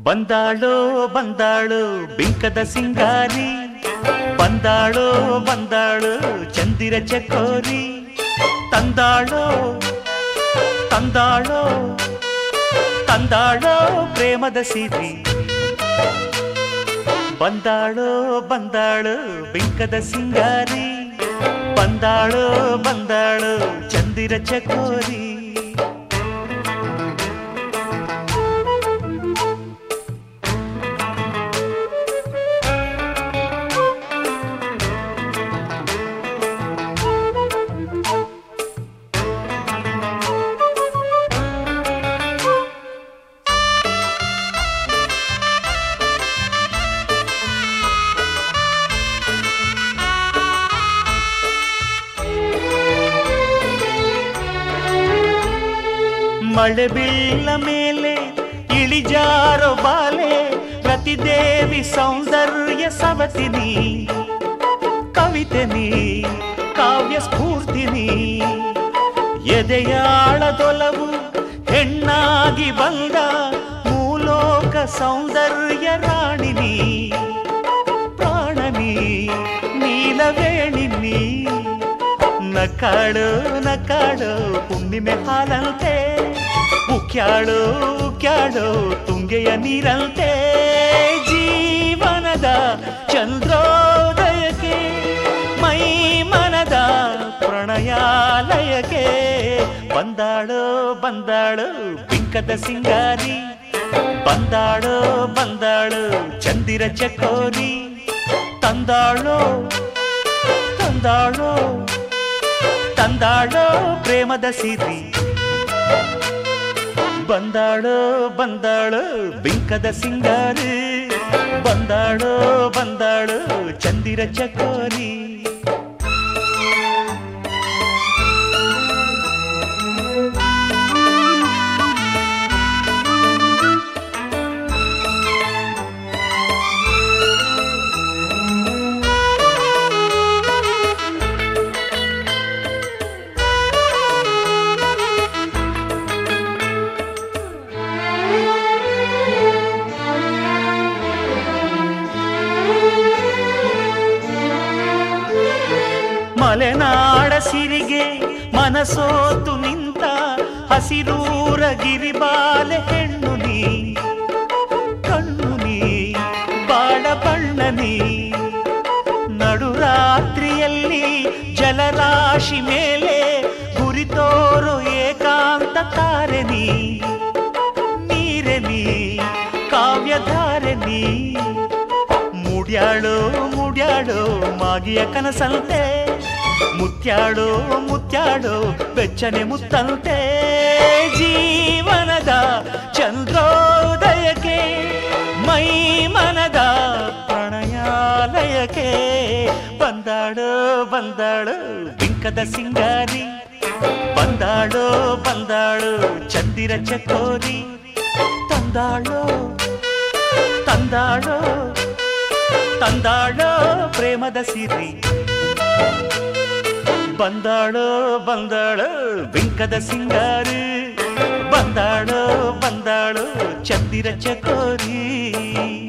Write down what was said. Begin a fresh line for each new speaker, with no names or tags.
ಬಂದಾಳೋ ಬಂದಾಳು ಬಿಂಕದ ಸಿಂಗಾರಿ ಬಂದಾಳೋ ಬಂದಾಳು ಚಂದಿರ ಚಕೋರಿ ತಂದಾಳೋ ತಂದಾಳೋ ತಂದಾಳೋ ಪ್ರೇಮದ ಸಿರಿ ಬಂದಾಳೋ ಬಂದಾಳು ಬಿಂಕದ ಸಿಂಗಾರಿ ಬಂದಾಳೋ ಬಂದಾಳು ಚಂದಿರ ಚಕೋರಿ ಮಳೆ ಬೀಳ ಮೇಲೆ ಇಳಿಜಾರೋ ಬಾಲೆ ಪ್ರತಿದೇವಿ ಸೌಂದರ್ಯ ಸವತಿನಿ ಕವಿತೆ ನೀ ಕಾವ್ಯ ಸ್ಫೂರ್ತಿನಿ ಎದೆಯಾಳದೊಲವು ಹೆಣ್ಣಾಗಿ ಬಂದ ಮೂಲೋಕ ಸೌಂದರ್ಯ ರಾಣಿನಿ ಪ್ರಾಣನಿ ನೀಲವೇಣಿನಿ ನಕಾಳು ನಕಾಳು ಹುಣ್ಣಿಮೆ ಹಾಲಂತೆ ಉಕ್ಯಾಳು ಉಕ್ಯಾಳು ತುಂಗೆಯ ನೀರಂತೆ ಜೀವನದ ಚಂದ್ರೋದಯಕ್ಕೆ ಮೈ ಮನದ ಪ್ರಣಯಾಲಯಕ್ಕೆ ಬಂದಾಳು ಬಂದಾಳು ಬಿಂಕದ ಸಿಂಗಾರಿ ಬಂದಾಳು ಬಂದಾಳು ಚಂದಿರ ಚಕೋರಿ ತಂದಾಳು ತಂದಾಳು ತಂದಾಳೋ ಪ್ರೇಮದ ಸಿರಿ ಬಂದಾಳೋ ಬಂದಾಳು ಬಿಂಕದ ಸಿಂಗಾರಿ ಬಂದಾಳೋ ಬಂದಾಳು ಚಂದಿರ ಚಕೋರಿ ಮಲೆನಾಡ ಸಿರಿಗೆ ಮನಸೋತು ನಿಂತ ಹಸಿರೂರ ಗಿರಿಬಾಲೆ ಹೆಣ್ಣು ನೀ ಕಣ್ಣು ನೀ ಬಾಳ ಬಣ್ಣ ನೀ ನಡುರಾತ್ರಿಯಲ್ಲಿ ಜಲರಾಶಿ ಮೇಲೆ ಗುರಿತೋರು ಏಕಾಂತ ತಾರೆ ನೀ ನೀರೆ ನೀ ಕಾವ್ಯಧಾರೆ ನೀ ಮುಡ್ಯಾಳೋ ಮುಡ್ಯಾಳೋ ಮಾಗಿಯ ಕನಸಂತೆ ಮುತ್ಯಾಡೋ ಮುತ್ಯಾಡೋ ಬೆಚ್ಚನೆ ಮುತ್ತಂತೆ ಜೀವನದ ಚಂದ್ರೋದಯಕ್ಕೆ ಮೈ ಮನದ ಪ್ರಣಯಾಲಯಕ್ಕೆ ಬಂದಾಳೋ ಬಂದಾಳು ಬಿಂಕದ ಸಿಂಗಾರಿ ಬಂದಾಳೋ ಬಂದಾಳು ಚಂದಿರ ಚಕೋರಿ ತಂದಾಳೋ ತಂದಾಳೋ ತಂದಾಳೋ ಪ್ರೇಮದ ಸಿರಿ ಬಂದಾಳೋ ಬಂದಾಳು ಬಿಂಕದ ಸಿಂಗಾರಿ ಬಂದಾಳೋ ಬಂದಾಳು ಚಂದಿರ ಚಕೋರಿ